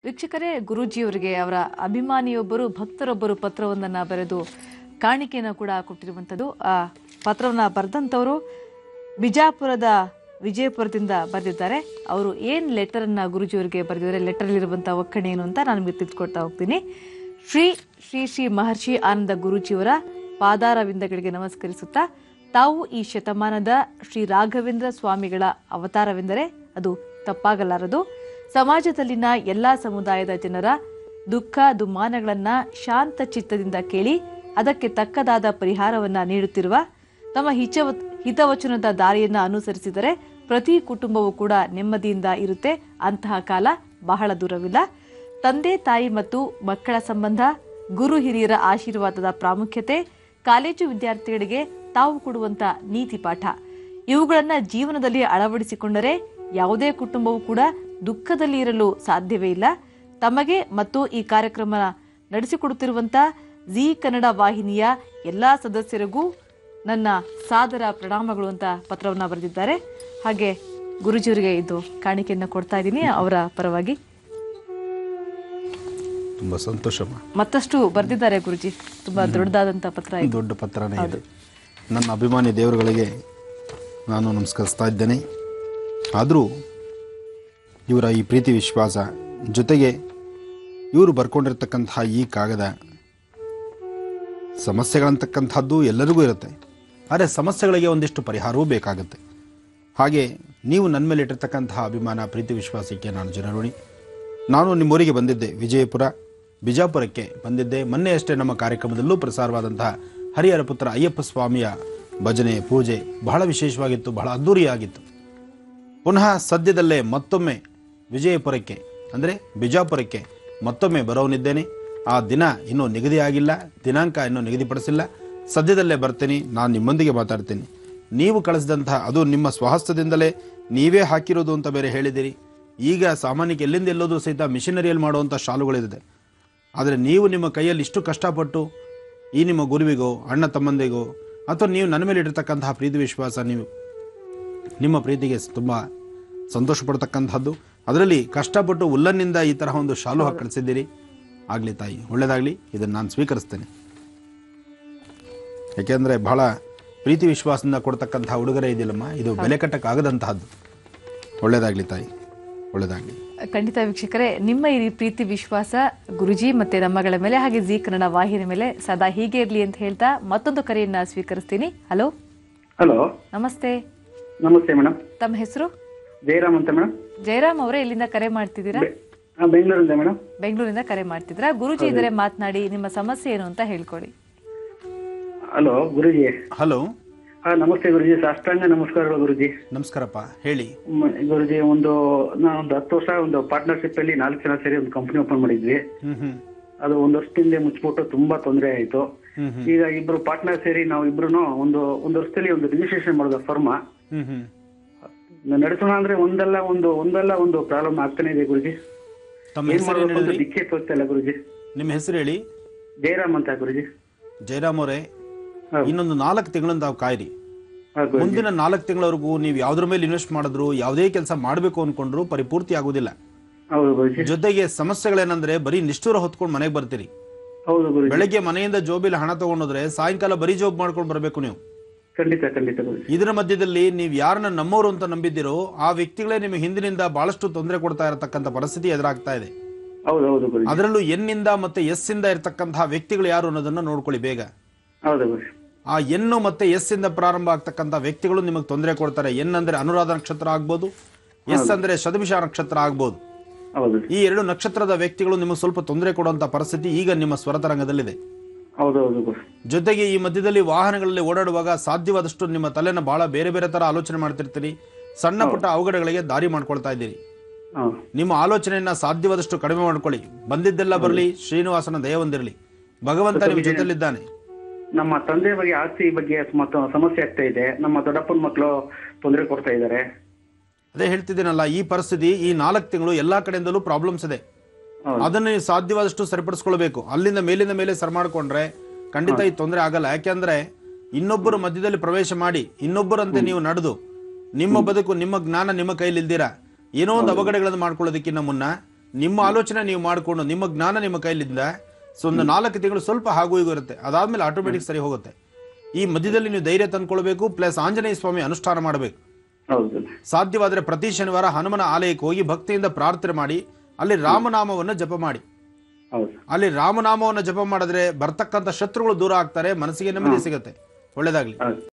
ವೀಕ್ಷಕರೇ ಗುರೂಜಿಯವರಿಗೆ ಅವರ ಅಭಿಮಾನಿಯೊಬ್ಬರು ಭಕ್ತರೊಬ್ಬರು ಪತ್ರವೊಂದನ್ನು ಬರೆದು ಕಾಣಿಕೆಯನ್ನು ಕೂಡ ಕೊಟ್ಟಿರುವಂಥದ್ದು ಆ ಪತ್ರವನ್ನು ಬರೆದಂಥವರು ಬಿಜಾಪುರದ ವಿಜಯಪುರದಿಂದ ಬರೆದಿದ್ದಾರೆ ಅವರು ಏನು ಲೆಟರನ್ನು ಗುರೂಜಿಯವರಿಗೆ ಬರೆದಿದ್ದಾರೆ ಲೆಟರಲ್ಲಿರುವಂಥ ಒಕ್ಕಣೆ ಏನು ಅಂತ ನಾನು ನಿಮಗೆ ತಿಳ್ಕೊಡ್ತಾ ಹೋಗ್ತೀನಿ ಶ್ರೀ ಶ್ರೀ ಶ್ರೀ ಮಹರ್ಷಿ ಆನಂದ ಗುರೂಜಿಯವರ ಪಾದಾರವಿಂದಗಳಿಗೆ ನಮಸ್ಕರಿಸುತ್ತಾ ತಾವು ಈ ಶತಮಾನದ ಶ್ರೀ ರಾಘವೇಂದ್ರ ಸ್ವಾಮಿಗಳ ಅವತಾರವೆಂದರೆ ಅದು ತಪ್ಪಾಗಲಾರದು ಸಮಾಜದಲ್ಲಿನ ಎಲ್ಲ ಸಮುದಾಯದ ಜನರ ದುಃಖ ದುಮ್ಮಾನಗಳನ್ನ ಶಾಂತ ಚಿತ್ತದಿಂದ ಕೇಳಿ ಅದಕ್ಕೆ ತಕ್ಕದಾದ ಪರಿಹಾರವನ್ನ ನೀಡುತ್ತಿರುವ ತಮ್ಮ ಹಿಚವ ಹಿತವಚನದ ದಾರಿಯನ್ನ ಅನುಸರಿಸಿದರೆ ಪ್ರತಿ ಕುಟುಂಬವೂ ಕೂಡ ನೆಮ್ಮದಿಯಿಂದ ಇರುತ್ತೆ ಅಂತಹ ಕಾಲ ಬಹಳ ದೂರವಿಲ್ಲ ತಂದೆ ತಾಯಿ ಮತ್ತು ಮಕ್ಕಳ ಸಂಬಂಧ ಗುರು ಹಿರಿಯರ ಆಶೀರ್ವಾದದ ಪ್ರಾಮುಖ್ಯತೆ ಕಾಲೇಜು ವಿದ್ಯಾರ್ಥಿಗಳಿಗೆ ತಾವು ಕೊಡುವಂತ ನೀತಿ ಪಾಠ ಇವುಗಳನ್ನ ಜೀವನದಲ್ಲಿ ಅಳವಡಿಸಿಕೊಂಡರೆ ಯಾವುದೇ ಕುಟುಂಬವೂ ಕೂಡ ದುಃಖದಲ್ಲಿ ಇರಲು ಸಾಧ್ಯವೇ ಇಲ್ಲ ತಮಗೆ ಮತ್ತು ಈ ಕಾರ್ಯಕ್ರಮ ನಡೆಸಿಕೊಡುತ್ತಿರುವಂತ ಜಿ ಕನ್ನಡ ವಾಹಿನಿಯ ಎಲ್ಲಾ ಸದಸ್ಯರಿಗೂ ನನ್ನ ಸಾದರ ಪ್ರಣಾಮಗಳು ಅಂತ ಪತ್ರವನ್ನ ಬರೆದಿದ್ದಾರೆ ಹಾಗೆ ಗುರುಜಿಯವರಿಗೆ ಇದು ಕಾಣಿಕೆಯನ್ನು ಕೊಡ್ತಾ ಇದ್ದೀನಿ ಅವರ ಪರವಾಗಿ ತುಂಬ ಸಂತೋಷಮ್ಮ ಮತ್ತಷ್ಟು ಬರೆದಿದ್ದಾರೆ ಗುರುಜಿ ತುಂಬಾ ದೊಡ್ಡದಾದಂತ ಪತ್ರ ಇದು ದೊಡ್ಡ ಪತ್ರನೇ ಇದೆ ನನ್ನ ಅಭಿಮಾನಿ ದೇವರುಗಳಿಗೆ ನಾನು ನಮಸ್ಕರಿಸ್ತಾ ಇದ್ದೇನೆ ಆದರೂ ಇವರ ಈ ಪ್ರೀತಿ ವಿಶ್ವಾಸ ಜೊತೆಗೆ ಇವರು ಬರ್ಕೊಂಡಿರ್ತಕ್ಕಂತಹ ಈ ಕಾಗದ ಸಮಸ್ಯೆಗಳಂತಕ್ಕಂಥದ್ದು ಎಲ್ಲರಿಗೂ ಇರುತ್ತೆ ಆದರೆ ಸಮಸ್ಯೆಗಳಿಗೆ ಒಂದಿಷ್ಟು ಪರಿಹಾರವೂ ಬೇಕಾಗುತ್ತೆ ಹಾಗೆ ನೀವು ನನ್ನ ಮೇಲೆ ಇಟ್ಟಿರ್ತಕ್ಕಂತಹ ಅಭಿಮಾನ ಪ್ರೀತಿ ವಿಶ್ವಾಸಕ್ಕೆ ನಾನು ಜನರುಣಿ ನಾನು ನಿಮ್ಮೂರಿಗೆ ಬಂದಿದ್ದೆ ವಿಜಯಪುರ ಬಿಜಾಪುರಕ್ಕೆ ಬಂದಿದ್ದೆ ಮೊನ್ನೆ ಅಷ್ಟೇ ನಮ್ಮ ಕಾರ್ಯಕ್ರಮದಲ್ಲೂ ಪ್ರಸಾರವಾದಂತಹ ಹರಿಹರ ಪುತ್ರ ಅಯ್ಯಪ್ಪ ಸ್ವಾಮಿಯ ಭಜನೆ ಪೂಜೆ ಬಹಳ ವಿಶೇಷವಾಗಿತ್ತು ಬಹಳ ಅದ್ಧೂರಿಯಾಗಿತ್ತು ಪುನಃ ಸದ್ಯದಲ್ಲೇ ಮತ್ತೊಮ್ಮೆ ವಿಜಯಪುರಕ್ಕೆ ಅಂದರೆ ಬಿಜಾಪುರಕ್ಕೆ ಮತ್ತೊಮ್ಮೆ ಬರೋನಿದ್ದೇನೆ ಆ ದಿನ ಇನ್ನೂ ನಿಗದಿಯಾಗಿಲ್ಲ ದಿನಾಂಕ ಇನ್ನೂ ನಿಗದಿಪಡಿಸಿಲ್ಲ ಸದ್ಯದಲ್ಲೇ ಬರ್ತೀನಿ ನಾನು ನಿಮ್ಮೊಂದಿಗೆ ಮಾತಾಡ್ತೀನಿ ನೀವು ಕಳಿಸಿದಂತಹ ಅದು ನಿಮ್ಮ ಸ್ವಹಸ್ತದಿಂದಲೇ ನೀವೇ ಹಾಕಿರೋದು ಅಂತ ಬೇರೆ ಹೇಳಿದಿರಿ ಈಗ ಸಾಮಾನ್ಯಕ್ಕೆ ಎಲ್ಲಿಂದ ಎಲ್ಲೋದ್ರೂ ಸಹಿತ ಮಿಷನರಿಯಲ್ಲಿ ಮಾಡುವಂಥ ಶಾಲುಗಳಿದೆ ಆದರೆ ನೀವು ನಿಮ್ಮ ಕೈಯಲ್ಲಿ ಇಷ್ಟು ಕಷ್ಟಪಟ್ಟು ಈ ನಿಮ್ಮ ಗುರುವಿಗೋ ಅಣ್ಣ ತಮ್ಮಂದಿಗೋ ಅಥವಾ ನೀವು ನನ್ನ ಮೇಲೆ ಇಟ್ಟಿರ್ತಕ್ಕಂತಹ ಪ್ರೀತಿ ವಿಶ್ವಾಸ ನೀವು ನಿಮ್ಮ ಪ್ರೀತಿಗೆ ತುಂಬ ಸಂತೋಷ ಪಡ್ತಕ್ಕಂಥದ್ದು ಅದರಲ್ಲಿ ಕಷ್ಟಪಟ್ಟು ಉಲ್ಲನ್ನಿಂದ ಈ ತರಹ ಒಂದು ಶಾಲು ಹಾಕಿ ಕಳಿಸಿದ್ದೀರಿ ಆಗಲಿ ತಾಯಿ ಒಳ್ಳೆಯದಾಗಲಿ ಇದನ್ನು ನಾನು ಸ್ವೀಕರಿಸ್ತೇನೆ ಯಾಕೆಂದರೆ ಬಹಳ ಪ್ರೀತಿ ವಿಶ್ವಾಸದಿಂದ ಕೊಡ್ತಕ್ಕಂತಹ ಉಡುಗೊರೆ ಇದೆಯಲ್ಲಮ್ಮ ಇದು ಬೆಲೆ ಕಟ್ಟಕ್ಕಾಗದಂತಹದ್ದು ಒಳ್ಳೆಯದಾಗಲಿ ತಾಯಿ ಒಳ್ಳೆಯದಾಗಲಿ ಖಂಡಿತ ವೀಕ್ಷಕರೇ ನಿಮ್ಮ ಈ ಪ್ರೀತಿ ವಿಶ್ವಾಸ ಗುರುಜಿ ಮತ್ತೆ ನಮ್ಮಗಳ ಮೇಲೆ ಹಾಗೆ ಜಿ ಕನ್ನಡ ವಾಹಿನಿ ಮೇಲೆ ಸದಾ ಹೀಗೆ ಇರ್ಲಿ ಅಂತ ಹೇಳ್ತಾ ಮತ್ತೊಂದು ಕರೆಯನ್ನ ಸ್ವೀಕರಿಸ್ತೀನಿ ಹಲೋ ಹಲೋ ನಮಸ್ತೆ ನಮಸ್ತೆ ಮೇಡಮ್ ತಮ್ಮ ಹೆಸರು ಜಯರಾಮ್ ಅಂತ ಮೇಡಮ್ ಜಯರಾಮ್ ಅವರೇ ಇಲ್ಲಿಂದ ಕರೆ ಮಾಡ್ತಿದ್ದೀರಾ ಹಾಂ ಬೆಂಗಳೂರಿಂದ ಮೇಡಮ್ ಬೆಂಗಳೂರಿಂದ ಕರೆ ಮಾಡ್ತಿದ್ದೀರಾ ಗುರುಜಿ ಇದ್ರೆ ಮಾತನಾಡಿ ನಿಮ್ಮ ಸಮಸ್ಯೆ ಏನು ಅಂತ ಹೇಳ್ಕೊಡಿ ಹಲೋ ಗುರುಜಿ ಹಲೋ ಹಾಂ ನಮಸ್ತೆ ಗುರುಜಿ ಸಾಷ್ಟಾಂಗ ನಮಸ್ಕಾರಗಳು ಗುರುಜಿ ನಮಸ್ಕಾರಪ್ಪ ಹೇಳಿ ಮ- ಗುರುಜಿ ಒಂದು ನಾವು ಒಂದು ಹತ್ತು ವರ್ಷ ಒಂದು ಪಾರ್ಟ್ನರ್ಶಿಪ್ ಅಲ್ಲಿ ನಾಲ್ಕು ಜನ ಸೇರಿ ಒಂದು ಕಂಪನಿ ಓಪನ್ ಮಾಡಿದ್ವಿ ಹ್ಞೂ ಹ್ಞೂ ಅದು ಒಂದು ವರ್ಷದಿಂದ ಮುಚ್ಚಿಬಿಟ್ಟು ತುಂಬಾ ತೊಂದರೆ ಆಯಿತು ಹ್ಞೂ ಹ್ಞೂ ಈಗ ಇಬ್ರು ಪಾರ್ಟ್ನರ್ ಸೇರಿ ನಾವು ಇಬ್ರು ಒಂದು ಒಂದು ವರ್ಷದಲ್ಲಿ ಒಂದು ರಿಜಿಸ್ಟ್ರೇಷನ್ ಮಾಡೋದು ಫರ್ಮ ಹ್ಞೂ ಹ್ಞೂ ನಡೆಸೋಣ ಅಂದ್ರೆ ಒಂದಲ್ಲ ಒಂದು ಒಂದಲ್ಲ ಒಂದು ಪ್ರಾಬ್ಲಮ್ ಆಗ್ತಾನೆ ಇದೆ ಗುರುಜಿ ತಮ್ಮ ಏನ್ ಹೆಸರು ಮಾಡ್ಬೇಕು ಅಂತ ಹೇಳಿದ್ರಿ ದಿಕ್ಕೇ ತೋಚ್ತಾ ಇಲ್ಲ ಗುರುಜಿ ನಿಮ್ಮ ಹೆಸರು ಹೇಳಿ ಜಯರಾಮ್ ಅಂತ ಗುರುಜಿ ಜಯರಾಮ್ ಅವರೇ ಹೌದು. ಇನ್ನೊಂದು ನಾಲ್ಕು ತಿಂಗಳಿಂದ ತಾವು ಕಾಯಿರಿ ಹಾ, ಗುರುಜಿ ಮುಂದಿನ ನಾಲ್ಕು ತಿಂಗಳವರೆಗೂ ನೀವು ಯಾವ್ದ್ರ ಮೇಲೆ ಇನ್ವೆಸ್ಟ್ ಮಾಡಿದ್ರು ಯಾವುದೇ ಕೆಲಸ ಮಾಡಬೇಕು ಅನ್ಕೊಂಡ್ರು ಪರಿಪೂರ್ತಿ ಆಗುದಿಲ್ಲ ಹೌದು ಗುರುಜಿ ಜೊತೆಗೆ ಸಮಸ್ಯೆಗಳೇನಂದ್ರೆ ಬರೀ ನಿಷ್ಠೂರ ಹೊತ್ಕೊಂಡು ಮನೆಗೆ ಬರ್ತೀರಿ ಹೌದು ಗುರುಜಿ ಬೆಳಗ್ಗೆ ಮನೆಯಿಂದ ಜೋಬಿಲಿ ಹಣ ತಗೊಂಡೋದ್ರೆ ಸಾಯಂಕಾಲ ಬರೀ ಜೋಬ್ ಮಾಡ್ಕೊಂಡು ಬರಬೇಕು ನೀವು ಖಂಡಿತ ಖಂಡಿತ ಗುರುಜಿ ಇದರ ಮಧ್ಯದಲ್ಲಿ ನೀವು ಯಾರನ್ನ ನಮ್ಮವರು ಅಂತ ನಂಬಿದ್ದೀರೋ ಆ ವ್ಯಕ್ತಿಗಳೇ ನಿಮಗೆ ಹಿಂದಿನಿಂದ ಬಹಳಷ್ಟು ತೊಂದರೆ ಕೊಡ್ತಾ ಇರತಕ್ಕಂಥ ಪರಿಸ್ಥಿತಿ ಎದುರಾಗ್ತಾ ಇದೆ ಹೌದು ಹೌದು ಗುರುಜಿ ಅದರಲ್ಲೂ ಎನ್ನಿಂದ ಮತ್ತೆ ಎಸ್ ಇಂದ ಇರತಕ್ಕಂತಹ ವ್ಯಕ್ತಿಗಳು ಯಾರು ಅನ್ನೋದನ್ನ ನೋಡ್ಕೊಳ್ಳಿ ಬೇಗ ಹೌದು ಗುರುಜಿ ಆ ಎನ್ನು ಮತ್ತೆ ಎಸ್ ಇಂದ ಪ್ರಾರಂಭ ಆಗ್ತಕ್ಕಂಥ ವ್ಯಕ್ತಿಗಳು ನಿಮಗೆ ತೊಂದರೆ ಕೊಡ್ತಾರೆ ಎನ್ ಅಂದ್ರೆ ಅನುರಾಧ ನಕ್ಷತ್ರ ಆಗ್ಬೋದು ಎಸ್ ಅಂದ್ರೆ ಶತಭಿಷ ನಕ್ಷತ್ರ ಆಗ್ಬೋದು ಹೌದು ಈ ಎರಡು ನಕ್ಷತ್ರದ ವ್ಯಕ್ತಿಗಳು ನಿಮಗೆ ಸ್ವಲ್ಪ ತೊಂದರೆ ಕೊಡುವಂತ ಪರಿಸ್ಥಿತಿ ಈಗ ನಿಮ್ಮ ಸ್ವರತರಂಗದಲ್ಲಿದೆ ಹೌದು ಹೌದು ಗುರು ಜೊತೆಗೆ ಈ ಮಧ್ಯದಲ್ಲಿ ವಾಹನಗಳಲ್ಲಿ ಓಡಾಡುವಾಗ ಸಾಧ್ಯವಾದಷ್ಟು ನಿಮ್ಮ ತಲೆನ ಬಹಳ ಬೇರೆ ಬೇರೆ ತರ ಆಲೋಚನೆ ಮಾಡ್ತಿರ್ತೀರಿ ಸಣ್ಣ ಪುಟ್ಟ ಅವಘಡಗಳಿಗೆ ದಾರಿ ಮಾಡ್ಕೊಳ್ತಾ ಇದ್ದೀರಿ ಹೌದು ನಿಮ್ಮ ಆಲೋಚನೆಯನ್ನ ಸಾಧ್ಯವಾದಷ್ಟು ಕಡಿಮೆ ಮಾಡ್ಕೊಳ್ಳಿ ಬಂದಿದ್ದೆಲ್ಲ ಬರಲಿ ಶ್ರೀನಿವಾಸನ ದಯ ಹೊಂದಿರಲಿ ಭಗವಂತ ನಿಮ್ಮ ಜೊತೆಲಿದ್ದಾನೆ ನಮ್ಮ ತಂದೆ ಬಗ್ಗೆ ಆಸ್ತಿ ಬಗ್ಗೆ ಮತ್ತು ಸಮಸ್ಯೆ ಆಗ್ತಾ ಇದೆ ನಮ್ಮ ದೊಡ್ಡಪ್ಪನ ಮಕ್ಕಳು ತೊಂದರೆ ಕೊಡ್ತಾ ಇದ್ದಾರೆ ಅದೇ ಹೇಳ್ತಿದ್ದೀನಲ್ಲ ಈ ಪರಿಸ್ಥಿತಿ ಈ ನಾಲ್ಕು ತಿಂಗಳು ಎಲ್ಲಾ ಕಡೆಯಿಂದಲೂ ಪ್ರಾಬ್ಲಮ್ಸ್ ಇದೆ ಹೌದು ಅದನ್ನ ನೀವು ಸಾಧ್ಯವಾದಷ್ಟು ಸರಿಪಡಿಸ್ಕೊಳ್ಬೇಕು ಅಲ್ಲಿಂದ ಮೇಲಿಂದ ಮೇಲೆ ಸರಿ ಮಾಡ್ಕೊಂಡ್ರೆ ಖಂಡಿತ ಈ ತೊಂದರೆ ಆಗಲ್ಲ ಯಾಕೆಂದ್ರೆ ಇನ್ನೊಬ್ಬರು ಮಧ್ಯದಲ್ಲಿ ಪ್ರವೇಶ ಮಾಡಿ ಇನ್ನೊಬ್ಬರಂತೆ ನೀವು ನಡೆದು ನಿಮ್ಮ ಬದುಕು ನಿಮ್ಮ ಜ್ಞಾನ ನಿಮ್ಮ ಕೈಲಿ ಇಲ್ದಿರ ಏನೋ ಒಂದು ಅವಘಡಗಳನ್ನು ಮಾಡ್ಕೊಳ್ಳೋದಕ್ಕಿಂತ ಮುನ್ನ ನಿಮ್ಮ ಆಲೋಚನೆ ನೀವು ಮಾಡಿಕೊಂಡು ನಿಮ್ಮ ಜ್ಞಾನ ನಿಮ್ಮ ಕೈಲಿಂದ ಸೊ ಒಂದು ನಾಲ್ಕು ತಿಂಗಳು ಸ್ವಲ್ಪ ಹಾಗೂ ಹೀಗೂ ಇರುತ್ತೆ ಅದಾದ್ಮೇಲೆ ಆಟೋಮೆಟಿಕ್ ಸರಿ ಹೋಗುತ್ತೆ ಈ ಮಧ್ಯದಲ್ಲಿ ನೀವು ಧೈರ್ಯ ತಂದ್ಕೊಳ್ಬೇಕು ಪ್ಲಸ್ ಆಂಜನೇಯ ಸ್ವಾಮಿ ಅನುಷ್ಠಾನ ಮಾಡಬೇಕು ಹೌದು ಸಾಧ್ಯವಾದರೆ ಪ್ರತಿ ಶನಿವಾರ ಹನುಮನ ಆಲಯಕ್ಕೆ ಹೋಗಿ ಭಕ್ತಿಯಿಂದ ಪ್ರಾರ್ಥನೆ ಮಾಡಿ ಅಲ್ಲಿ ರಾಮನಾಮವನ್ನು ಜಪ ಮಾಡಿ ಹೌದು ಅಲ್ಲಿ ರಾಮನಾಮವನ್ನು ಜಪ ಮಾಡಿದ್ರೆ ಬರ್ತಕ್ಕಂಥ ಶತ್ರುಗಳು ದೂರ ಆಗ್ತಾರೆ ಮನಸ್ಸಿಗೆ ನೆಮ್ಮದಿ ಸಿಗುತ್ತೆ ಒಳ್ಳೇದಾಗ್ಲಿ ಹೌದು